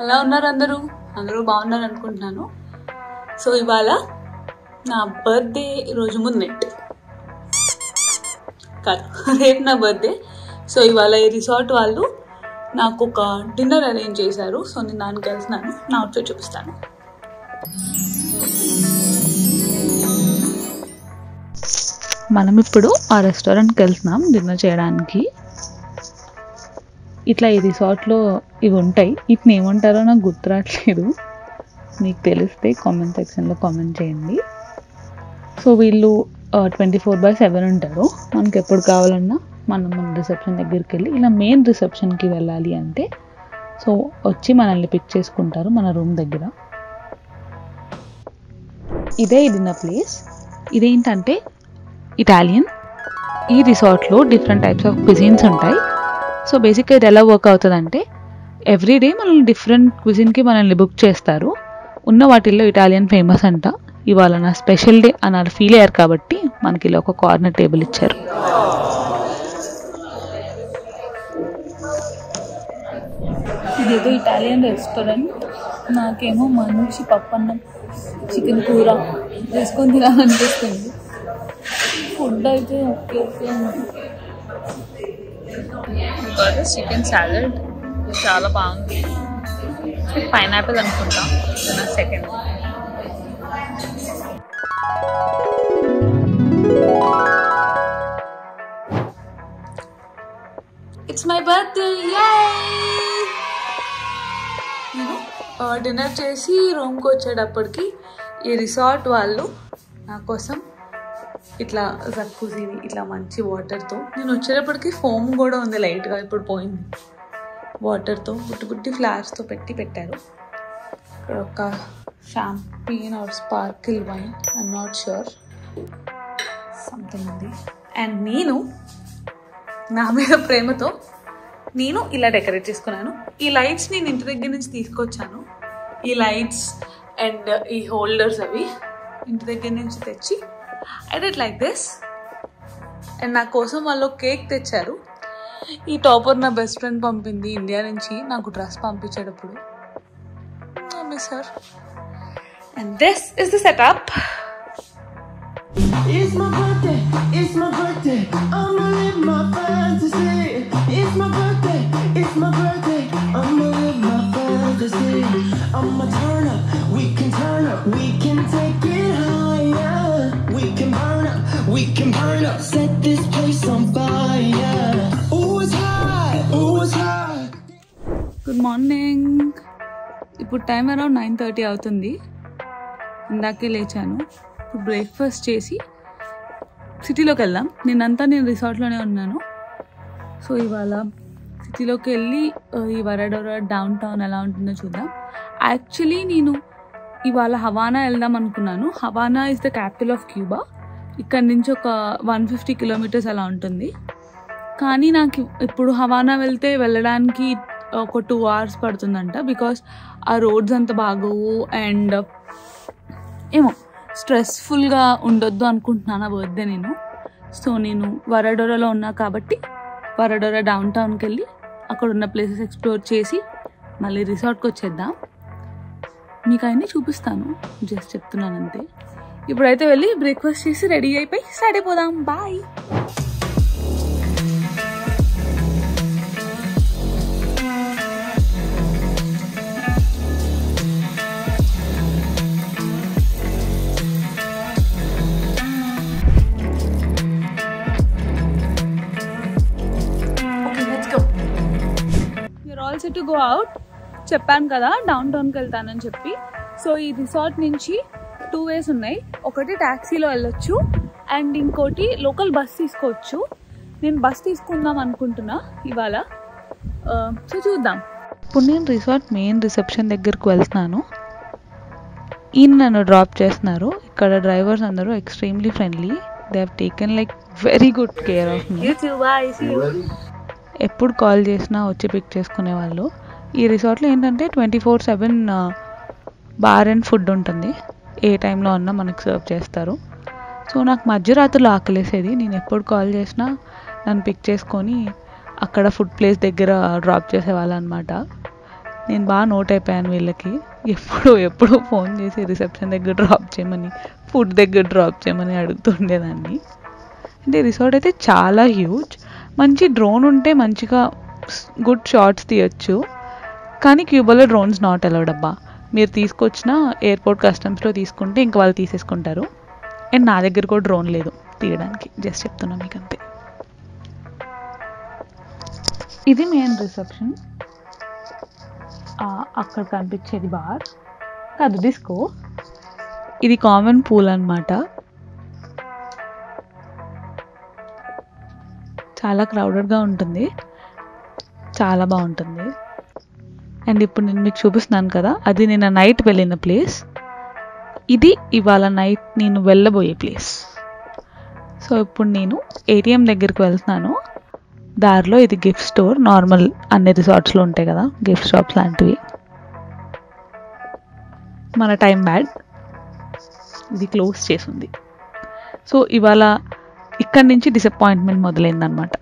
ఎలా ఉన్నారు అందరూ అందరూ బాగున్నారు అనుకుంటున్నాను సో ఇవాళ నా బర్త్డే రోజు ముందే కాదు రేపు నా బర్త్డే సో ఇవాళ ఈ రిసార్ట్ వాళ్ళు నాకు ఒక డిన్నర్ అరేంజ్ చేశారు సో నేను దానికి వెళ్తున్నాను నా అవుట్ఫిట్ చూపిస్తాను మనం ఇప్పుడు ఆ రెస్టారెంట్కి వెళ్తున్నాం డిన్నర్ చేయడానికి ఇట్లా ఈ రిసార్ట్లో ఇవి ఉంటాయి వీటిని ఏమంటారో నాకు గుర్తురాట్లేదు మీకు తెలిస్తే కామెంట్ సెక్షన్లో కామెంట్ చేయండి సో వీళ్ళు ట్వంటీ ఫోర్ బై సెవెన్ ఉంటారు మనకి ఎప్పుడు కావాలన్నా మనం మన రిసెప్షన్ దగ్గరికి వెళ్ళి ఇలా మెయిన్ రిసెప్షన్కి వెళ్ళాలి అంటే సో వచ్చి మనల్ని పిక్ చేసుకుంటారు మన రూమ్ దగ్గర ఇదే డిన్నర్ ప్లేస్ ఇదేంటంటే ఇటాలియన్ ఈ రిసార్ట్లో డిఫరెంట్ టైప్స్ ఆఫ్ క్విజిన్స్ ఉంటాయి సో బేసిక్గా ఇది ఎలా వర్క్ అవుతుందంటే ఎవ్రీ డే మనల్ని డిఫరెంట్ క్విజిన్కి మనల్ని బుక్ చేస్తారు ఉన్న వాటిల్లో ఇటాలియన్ ఫేమస్ అంట ఇవాళ నా స్పెషల్ డే అని వాళ్ళు ఫీల్ అయ్యారు కాబట్టి మనకి ఇలా ఒక కార్నర్ టేబుల్ ఇచ్చారు ఇదేదో ఇటాలియన్ రెస్టారెంట్ నాకేమో మంచి పప్పు అన్నం చికెన్ కూర వేసుకొని తినాలనిపిస్తుంది ఫుడ్ అయితే ఓకే ఓకే చికెన్ సాలడ్ చాలా బాగుంది పైనాపిల్ అనుకుంటా నా సెకండ్ ఇట్స్ మై బర్త్డే నేను డిన్నర్ చేసి రూమ్కి వచ్చేటప్పటికి ఈ రిసార్ట్ వాళ్ళు నా కోసం ఇట్లా జక్కుజీని ఇట్లా మంచి వాటర్తో నేను వచ్చేటప్పటికి ఫోమ్ కూడా ఉంది లైట్గా ఇప్పుడు పోయింది వాటర్తో బుట్టి బుట్టి ఫ్లాష్తో పెట్టి పెట్టారు ఇక్కడ ఒక champagne or sparkle wine I'm not sure something ఉంది అండ్ నేను నా మీద ప్రేమతో నేను ఇలా డెకరేట్ చేసుకున్నాను ఈ లైట్స్ నేను ఇంటి దగ్గర నుంచి తీసుకొచ్చాను ఈ లైట్స్ అండ్ ఈ హోల్డర్స్ అవి ఇంటి దగ్గర నుంచి తెచ్చి I did like this and నా కోసం వాళ్ళు కేక్ తెచ్చారు ఈ టాపర్ నా బెస్ట్ ఫ్రెండ్ పంపింది ఇండియా నుంచి నాకు డ్రెస్ పంపించేటప్పుడు miss sir and this is the setup It's my birthday, it's my birthday. I'ma live my fantasy. It's my birthday, it's my birthday. I'ma live my fantasy. I'ma turn up, we can turn up, we can take it higher. We can burn up, we can burn up, set this place on fire. Ooh, it's hot, ooh, it's hot. Good morning ఇప్పుడు time around nine thirty అవుతుంది ఇందాకే లేచాను ఇప్పుడు breakfast చేసి సిటీలోకి వెళ్దాం నిన్నంతా నేను రిసార్ట్లోనే ఉన్నాను సో ఇవాళ సిటీలోకి వెళ్ళి ఆ, ఈ వరడోరా డౌన్ టౌన్ ఎలా ఉంటుందో చూద్దాం యాక్చువల్లీ నేను ఇవాళ హవానా వెళ్దాం అనుకున్నాను Havana is the capital of Cuba ఇక్కడ నుంచి ఒక వన్ ఫిఫ్టీ కిలోమీటర్స్ అలా ఉంటుంది కానీ నాకు ఇప్పుడు హవానా వెళ్తే వెళ్ళడానికి ఒక టూ అవర్స్ పడుతుందంట బికాస్ ఆ రోడ్స్ అంత బాగోవు అండ్ ఏమో స్ట్రెస్ఫుల్గా ఉండొద్దు అనుకుంటున్నాను ఆ బర్త్డే నేను సో నేను వరడోరాలో ఉన్నా కాబట్టి వరడోరా డౌన్ టౌన్కి వెళ్ళి అక్కడ ఉన్న ప్లేసెస్ ఎక్స్ప్లోర్ చేసి మళ్ళీ రిసార్ట్కి వచ్చేద్దాం మీకు అవన్నీ చూపిస్తాను జస్ట్ చెప్తున్నాను అంతే ఇప్పుడైతే వెళ్ళి బ్రేక్ఫాస్ట్ చేసి రెడీ అయిపోయి స్టార్ట్ అయిపోదాం boy you're all set to go out చెప్పాను కదా డౌన్ టౌన్కి వెళ్తానని చెప్పి సో ఈ రిసార్ట్ నుంచి టూ వేస్ ఉన్నాయి ఒకటి ట్యాక్సీలో వెళ్ళొచ్చు అండ్ ఇంకోటి లోకల్ బస్ తీసుకోవచ్చు నేను బస్ తీసుకుందాం అనుకుంటున్నా ఇవాళ సో చూద్దాం ఇప్పుడు నేను రిసార్ట్ మెయిన్ రిసెప్షన్ దగ్గరకు వెళ్తున్నాను ఈయన నన్ను డ్రాప్ చేస్తున్నారు ఇక్కడ డ్రైవర్స్ అందరూ ఎక్స్ట్రీమ్లీ friendly they have taken like very good care of me ఎప్పుడు కాల్ చేసినా వచ్చి పిక్ చేసుకునే వాళ్ళు ఈ రిసార్ట్లో ఏంటంటే twenty four seven bar and food ఉంటుంది ఏ టైంలో ఉన్నా మనకు సర్వ్ చేస్తారు సో నాకు మధ్యరాత్రులు ఆకలేసేది నేను ఎప్పుడు కాల్ చేసినా నన్ను పిక్ చేసుకొని అక్కడ ఫుడ్ ప్లేస్ దగ్గర డ్రాప్ చేసేవాళ్ళు అనమాట నేను బాగా నోట్ అయిపోయాను వీళ్ళకి ఎప్పుడు ఎప్పుడు ఫోన్ చేసి రిసెప్షన్ దగ్గర డ్రాప్ చేయమని ఫుడ్ దగ్గర డ్రాప్ చేయమని అడుగుతుండేదాన్ని అంటే రిసార్ట్ అయితే చాలా హ్యూజ్ మంచి డ్రోన్ ఉంటే మంచిగా గుడ్ షార్ట్స్ తీయచ్చు కానీ క్యూబాలో డ్రోన్స్ నాట్ అలౌడ్ అబ్బా మీరు తీసుకొచ్చిన ఎయిర్పోర్ట్ కస్టమ్స్లో తీసుకుంటే ఇంకా వాళ్ళు తీసేసుకుంటారు అండ్ నా దగ్గర కూడా డ్రోన్ లేదు తీయడానికి జస్ట్ చెప్తున్నా మీకు అంతే ఇది మెయిన్ రిసెప్షన్ అక్కడ కనిపించేది బార్ కాదు డిస్కో ఇది కామన్ పూల్ అన్నమాట చాలా క్రౌడెడ్గా ఉంటుంది చాలా బాగుంటుంది అండ్ ఇప్పుడు నేను మీకు చూపిస్తున్నాను కదా అది నిన్న నైట్ వెళ్ళిన ప్లేస్ ఇది ఇవాళ నైట్ నేను వెళ్ళబోయే ప్లేస్ సో ఇప్పుడు నేను ఏటీఎం దగ్గరికి వెళ్తున్నాను దారిలో ఇది గిఫ్ట్ స్టోర్ నార్మల్ అన్ని రిసార్ట్స్లో ఉంటాయి కదా గిఫ్ట్ షాప్స్ లాంటివి మన టైం బ్యాడ్ ఇది క్లోజ్ చేసింది సో ఇవాళ ఇక్కడి నుంచి డిసప్పాయింట్మెంట్ మొదలైందనమాట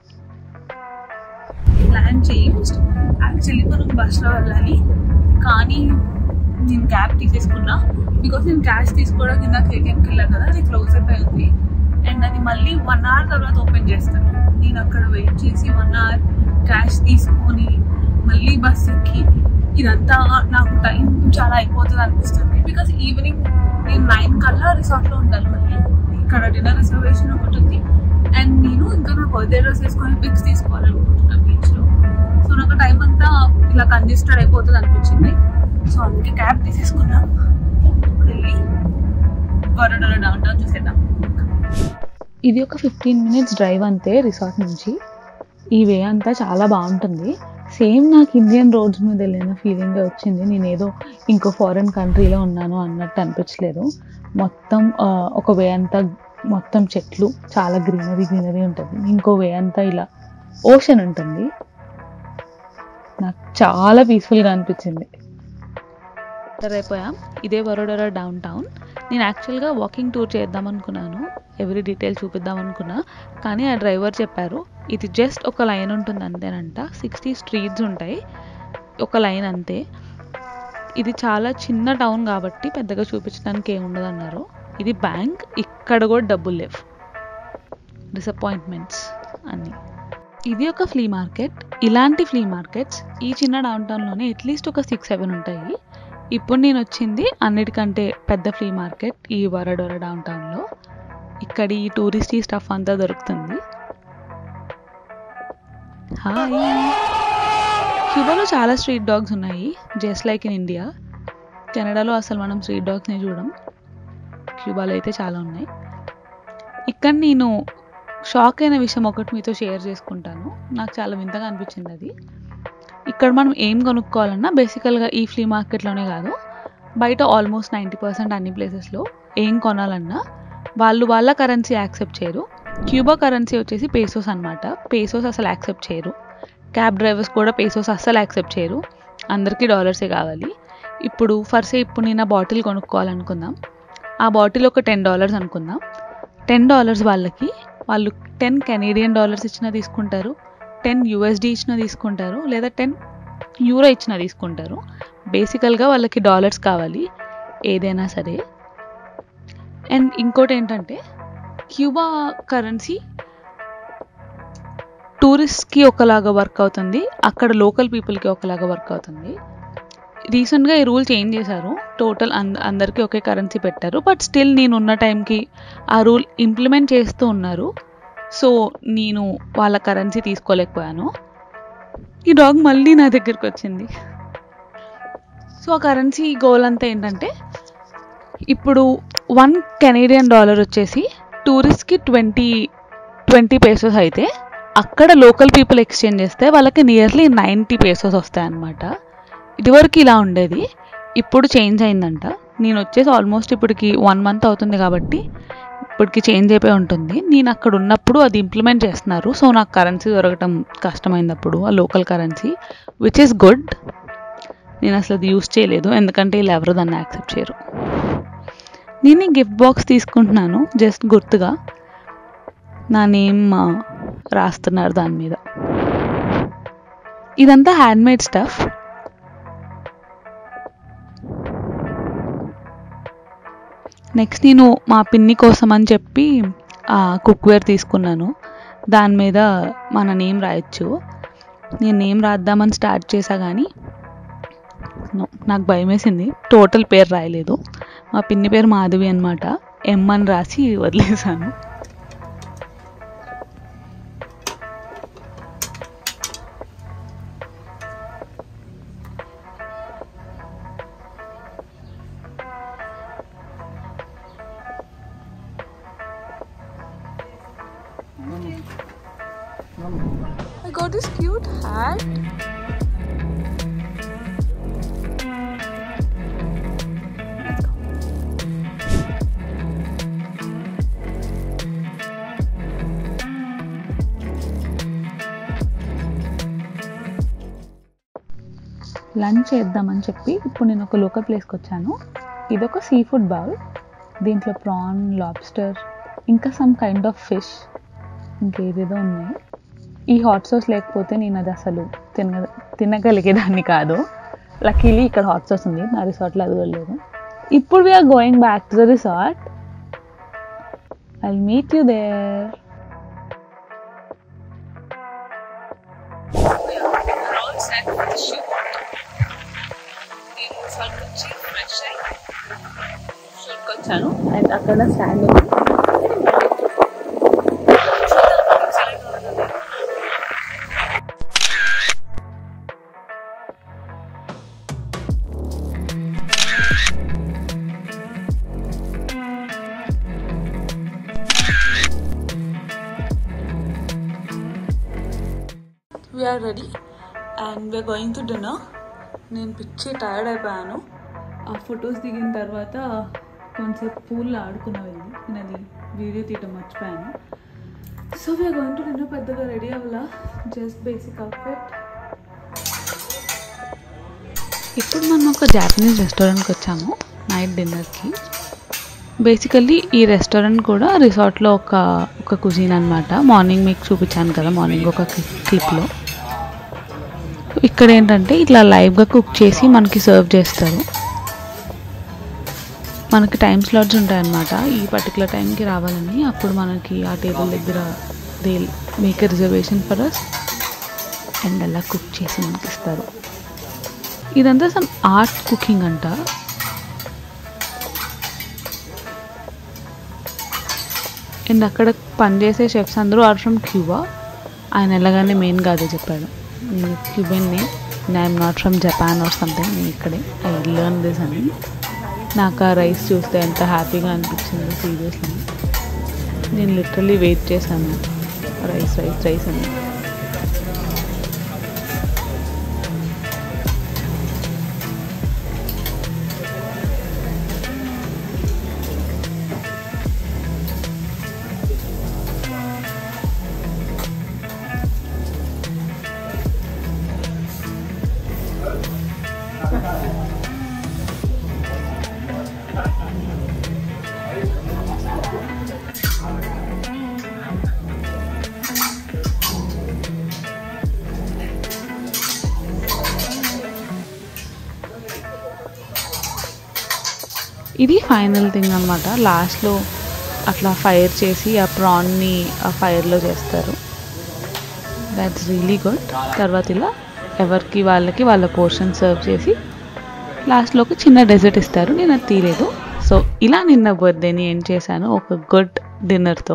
ప్లాన్ చేంజ్ యాక్చువల్లీ మనం బస్లో వెళ్ళాలి కానీ నేను క్యాబ్ తీసేసుకున్నా బికాస్ నేను క్యాష్ తీసుకోవడానికి ఇందాక ఏటీఎంకి వెళ్ళాను కదా అది క్లోజ్ అయిపోయి ఉంది అండ్ అది మళ్ళీ వన్ అవర్ తర్వాత ఓపెన్ చేస్తాను నేను అక్కడ వెయిట్ చేసి వన్ అవర్ క్యాష్ తీసుకొని మళ్ళీ బస్ ఎక్కి ఇదంతా నాకు టైం చాలా అయిపోతుంది అనిపిస్తుంది బికాస్ ఈవినింగ్ నేను నైన్ కల్లా రిసార్ట్లో ఉండాలి మళ్ళీ ఇక్కడ డిన్నర్ రిజర్వేషన్ ఒకటి ఉంది అండ్ నేను ఇంకా నా బర్త్డే డ్రెస్ వేసుకొని పిక్స్ తీసుకోవాలనుకుంటున్నా బీచ్లో సో నాకు టైం అంతా ఇలా కంజెస్టెడ్ అయిపోతుంది అనిపించింది సో అందుకే క్యాబ్ తీసేసుకున్నా వెళ్ళి వరడల డౌన్ టౌన్ చూసేద్దాం ఇది ఒక ఫిఫ్టీన్ మినిట్స్ డ్రైవ్ అంతే రిసార్ట్ నుంచి ఈ వే అంతా చాలా బాగుంటుంది సేమ్ నాకు ఇండియన్ రోడ్స్ మీద వెళ్ళిన ఫీలింగ్ వచ్చింది నేను ఏదో ఇంకో ఫారెన్ కంట్రీలో ఉన్నాను అన్నట్టు అనిపించలేదు మొత్తం ఆ, ఒక వే అంతా మొత్తం చెట్లు చాలా గ్రీనరీ గ్రీనరీ ఉంటుంది ఇంకో వే అంతా ఇలా ఓషన్ ఉంటుంది నాకు చాలా పీస్ఫుల్గా అనిపించింది ఎంటర్ అయిపోయాం ఇదే వరోడరా డౌన్ టౌన్ నేను యాక్చువల్గా వాకింగ్ టూర్ చేద్దాం అనుకున్నాను ఎవ్రీ డీటెయిల్ చూపిద్దాం అనుకున్నా కానీ ఆ డ్రైవర్ చెప్పారు ఇది జస్ట్ ఒక లైన్ ఉంటుంది అంతేనంట సిక్స్టీ స్ట్రీట్స్ ఉంటాయి ఒక లైన్ అంతే ఇది చాలా చిన్న టౌన్ కాబట్టి పెద్దగా చూపించడానికి ఏముండదు అన్నారు ఇది బ్యాంక్ ఇక్కడ కూడా డబ్బులు లేవు డిసప్పాయింట్మెంట్స్ అన్నీ ఇది ఒక ఫ్లీ మార్కెట్ ఇలాంటి ఫ్లీ మార్కెట్స్ ఈ చిన్న డౌన్ టౌన్లోనే అట్లీస్ట్ ఒక సిక్స్ సెవెన్ ఉంటాయి ఇప్పుడు నేను వచ్చింది అన్నిటికంటే పెద్ద ఫ్లీ మార్కెట్ ఈ వరడోర డౌన్ టౌన్లో ఇక్కడ ఈ టూరిస్ట్ స్టఫ్ అంతా దొరుకుతుంది హాయ్ క్యూబాలో చాలా స్ట్రీట్ డాగ్స్ ఉన్నాయి జస్ట్ లైక్ ఇన్ ఇండియా కెనడాలో అసలు మనం స్ట్రీట్ డాగ్స్ని చూడం క్యూబాలో అయితే చాలా ఉన్నాయి ఇక్కడ నేను షాక్ అయిన విషయం ఒకటి మీతో షేర్ చేసుకుంటాను నాకు చాలా వింతగా అనిపించింది అది ఇక్కడ మనం ఏం కొనుక్కోవాలన్నా బేసికల్గా ఈ ఫ్లీ మార్కెట్లోనే కాదు బయట ఆల్మోస్ట్ నైంటీ పర్సెంట్ అన్ని ప్లేసెస్లో ఏం కొనాలన్నా వాళ్ళు వాళ్ళ కరెన్సీ యాక్సెప్ట్ చేయరు క్యూబా కరెన్సీ వచ్చేసి పేసోస్ అన్నమాట పేసోస్ అసలు యాక్సెప్ట్ చేయరు క్యాబ్ డ్రైవర్స్ కూడా పేసోస్ అస్సలు యాక్సెప్ట్ చేయరు అందరికీ డాలర్సే కావాలి ఇప్పుడు ఫర్సే ఇప్పుడు నేను ఆ బాటిల్ కొనుక్కోవాలనుకుందాం ఆ బాటిల్ ఒక టెన్ డాలర్స్ అనుకుందాం టెన్ డాలర్స్ వాళ్ళకి వాళ్ళు టెన్ కెనేడియన్ డాలర్స్ ఇచ్చినా తీసుకుంటారు టెన్ యూఎస్డి ఇచ్చినా తీసుకుంటారు లేదా టెన్ యూరో ఇచ్చినా తీసుకుంటారు బేసికల్గా వాళ్ళకి డాలర్స్ కావాలి ఏదైనా సరే అండ్ ఇంకోటి ఏంటంటే క్యూబా కరెన్సీ టూరిస్ట్కి ఒకలాగా వర్క్ అవుతుంది అక్కడ లోకల్ పీపుల్కి ఒకలాగా వర్క్ అవుతుంది రీసెంట్గా ఈ రూల్ చేంజ్ చేశారు టోటల్ అంద అందరికీ ఒకే కరెన్సీ పెట్టారు బట్ స్టిల్ నేను ఉన్న టైంకి ఆ రూల్ ఇంప్లిమెంట్ చేస్తూ ఉన్నారు సో నేను వాళ్ళ కరెన్సీ తీసుకోలేకపోయాను ఈ డాగ్ మళ్ళీ నా దగ్గరికి వచ్చింది సో ఆ కరెన్సీ గోల్ అంతా ఏంటంటే ఇప్పుడు వన్ కెనేడియన్ డాలర్ వచ్చేసి టూరిస్ట్కి ట్వంటీ ట్వంటీ పేసెస్ అయితే అక్కడ లోకల్ పీపుల్ ఎక్స్చేంజ్ చేస్తే వాళ్ళకి నియర్లీ నైంటీ పేసెస్ వస్తాయన్నమాట ఇదివరకు ఇలా ఉండేది ఇప్పుడు చేంజ్ అయిందంట నేను వచ్చేసి ఆల్మోస్ట్ ఇప్పటికి వన్ మంత్ అవుతుంది కాబట్టి ఇప్పటికి చేంజ్ అయిపోయి ఉంటుంది నేను అక్కడ ఉన్నప్పుడు అది ఇంప్లిమెంట్ చేస్తున్నారు సో నాకు కరెన్సీ దొరకటం కష్టమైనప్పుడు ఆ local currency which is good నేను అసలు అది యూస్ చేయలేదు ఎందుకంటే వీళ్ళు ఎవరు దాన్ని యాక్సెప్ట్ చేయరు నేను ఈ గిఫ్ట్ బాక్స్ తీసుకుంటున్నాను జస్ట్ గుర్తుగా నా నేమ్ రాస్తున్నారు దాని మీద ఇదంతా హ్యాండ్మేడ్ స్టఫ్ నెక్స్ట్ నేను మా పిన్ని కోసం అని చెప్పి కుక్వేర్ తీసుకున్నాను దాని మీద మన నేమ్ రాయొచ్చు నేను నేమ్ రాద్దామని స్టార్ట్ చేసా కానీ no, నాకు భయం వేసింది టోటల్ పేరు రాయలేదు మా పిన్ని పేరు మాధవి అనమాట ఎం అని రాసి వదిలేసాను I got this cute hat. Lunch చేద్దామని చెప్పి ఇప్పుడు నేను ఒక లోకల్ ప్లేస్కి వచ్చాను ఇదొక సీ ఫుడ్ బౌల్ దీంట్లో ప్రాన్ లాబ్స్టర్ ఇంకా సమ్ కైండ్ ఆఫ్ ఫిష్ ఇంకేదేదో ఉన్నాయి ఈ హాట్ సాస్ లేకపోతే నేను అది అసలు తిన తినగలిగేదాన్ని కాదు లక్కీలీ ఇక్కడ హాట్ సాస్ ఉంది నా రిసార్ట్లో అది కూడా లేదు ఇప్పుడు we're going back to the resort I meet you there వచ్చాను అండ్ అక్కడ స్టాండ్ ఉంది we're ready and we're going to dinner నేను పిచ్చి టైర్డ్ అయిపోయాను ఆ ఫొటోస్ దిగిన తర్వాత కొంచెంసేపు పూల్లో ఆడుకున్న వెళ్ళి నేను అది వీడియో తీయటం మర్చిపోయాను so we're going to dinner పెద్దగా రెడీ అవ్వాలా జస్ట్ బేసిక్ అవుట్ఫిట్ ఇప్పుడు మనం ఒక జాపనీస్ రెస్టారెంట్కి వచ్చాము నైట్ డిన్నర్కి బేసికల్లీ ఈ రెస్టారెంట్ కూడా రిసార్ట్లో ఒక ఒక కుజీన్ అనమాట మార్నింగ్ మీకు చూపించాను కదా మార్నింగ్ ఒక క్లిప్లో ఇక్కడ ఏంటంటే ఇట్లా లైవ్గా కుక్ చేసి మనకి సర్వ్ చేస్తారు మనకి టైం స్లాట్స్ ఉంటాయన్నమాట ఈ పర్టికులర్ టైంకి రావాలని అప్పుడు మనకి ఆ టేబుల్ దగ్గర they make reservation for us and అలా కుక్ చేసి మనకి ఇస్తారు ఇదంతా సమ్ ఆర్ట్ కుకింగ్ అంట అండ్ అక్కడ పనిచేసే షెఫ్స్ అందరూ ఆర్ ఫ్రమ్ క్యూబా ఆయన ఎలాగానే మెయిన్ కాదు చెప్పాడు నేను Cuban name I'm not from Japan or something నేను ఇక్కడే ఐ లెర్న్ దిస్ అని నాకు ఆ రైస్ చూస్తే ఎంత హ్యాపీగా అనిపించింది సీరియస్లీ నేను లిటరలీ వెయిట్ చేశాను రైస్ రైస్ రైస్ అని ఇది ఫైనల్ థింగ్ అనమాట లాస్ట్లో అట్లా ఫైర్ చేసి ఆ ప్రాన్ని ఆ ఫైర్లో చేస్తారు దాట్స్ రియలీ గుడ్ తర్వాత ఇలా ఎవరికి వాళ్ళకి వాళ్ళ పోర్షన్ సర్వ్ చేసి లాస్ట్లో ఒక చిన్న డెజర్ట్ ఇస్తారు నేను అది తీయలేదు సో ఇలా నిన్న బర్త్డేని ఎండ్ చేశాను ఒక గుడ్ డిన్నర్తో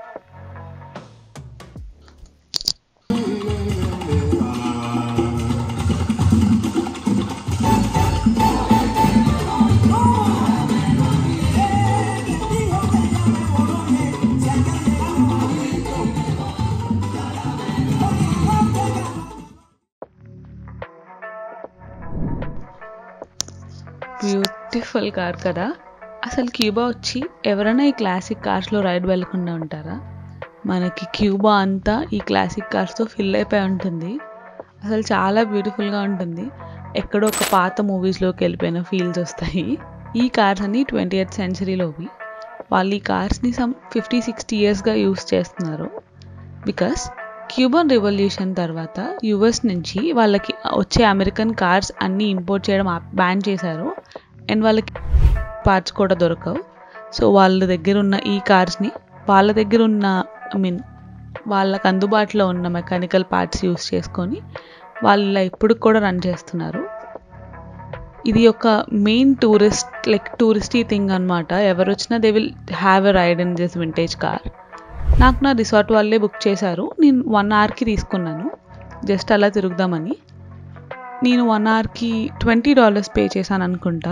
బ్యూటిఫుల్ కార్ కదా అసలు క్యూబా వచ్చి ఎవరైనా ఈ క్లాసిక్ కార్స్లో రైడ్ వెళ్ళకుండా ఉంటారా మనకి క్యూబా అంతా ఈ క్లాసిక్ కార్స్తో ఫిల్ అయిపోయి ఉంటుంది అసలు చాలా బ్యూటిఫుల్గా ఉంటుంది ఎక్కడో ఒక పాత మూవీస్లోకి వెళ్ళిపోయిన ఫీల్స్ వస్తాయి ఈ కార్స్ అన్ని ట్వంటీ ఎయిత్ సెంచరీలోవి వాళ్ళు ఈ కార్స్ని సమ్ ఫిఫ్టీ సిక్స్టీ ఇయర్స్గా యూస్ చేస్తున్నారు బికాస్ క్యూబన్ రెవల్యూషన్ తర్వాత యుఎస్ నుంచి వాళ్ళకి వచ్చే అమెరికన్ కార్స్ అన్నీ ఇంపోర్ట్ చేయడం బ్యాన్ చేశారు అండ్ వాళ్ళకి పార్ట్స్ కూడా దొరకవు సో వాళ్ళ దగ్గర ఉన్న ఈ కార్స్ని వాళ్ళ దగ్గర ఉన్న ఐ మీన్ వాళ్ళకు అందుబాటులో ఉన్న మెకానికల్ పార్ట్స్ యూస్ చేసుకొని వాళ్ళ ఇప్పుడు కూడా రన్ చేస్తున్నారు ఇది ఒక main tourist like touristy thing అనమాట ఎవరు వచ్చినా they will have a ride in this vintage car నాకు నా రిసార్ట్ వాళ్ళే బుక్ చేశారు నేను వన్ అవర్కి తీసుకున్నాను జస్ట్ అలా తిరుగుదామని నేను వన్ అవర్కి ట్వంటీ డాలర్స్ పే చేశాను అనుకుంటా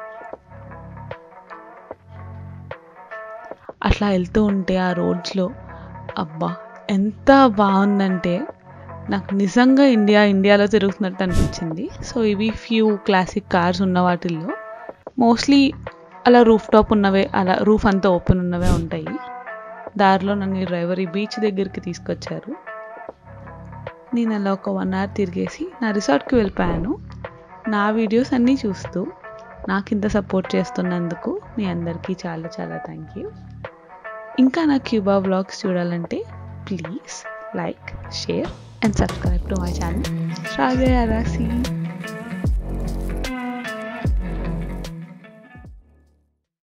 అట్లా వెళ్తూ ఉంటే ఆ రోడ్స్లో అబ్బా ఎంత బాగుందంటే నాకు నిజంగా ఇండియా ఇండియాలో తిరుగుతున్నట్టు అనిపించింది సో ఇవి ఫ్యూ క్లాసిక్ కార్స్ ఉన్న వాటిల్లో మోస్ట్లీ అలా రూఫ్ టాప్ ఉన్నవే అలా రూఫ్ అంతా ఓపెన్ ఉన్నవే ఉంటాయి దారిలో నన్ను ఈ డ్రైవర్ ఈ బీచ్ దగ్గరికి తీసుకొచ్చారు నేను అలా ఒక వన్ అవర్ తిరిగేసి నా రిసార్ట్కి వెళ్ళిపోయాను నా వీడియోస్ అన్నీ చూస్తూ నాకు ఇంత సపోర్ట్ చేస్తున్నందుకు మీ అందరికీ చాలా చాలా థ్యాంక్ యూ ఇంకా నా క్యూబా వ్లాగ్స్ చూడాలంటే please like share and subscribe to my channel Rajayya రాసి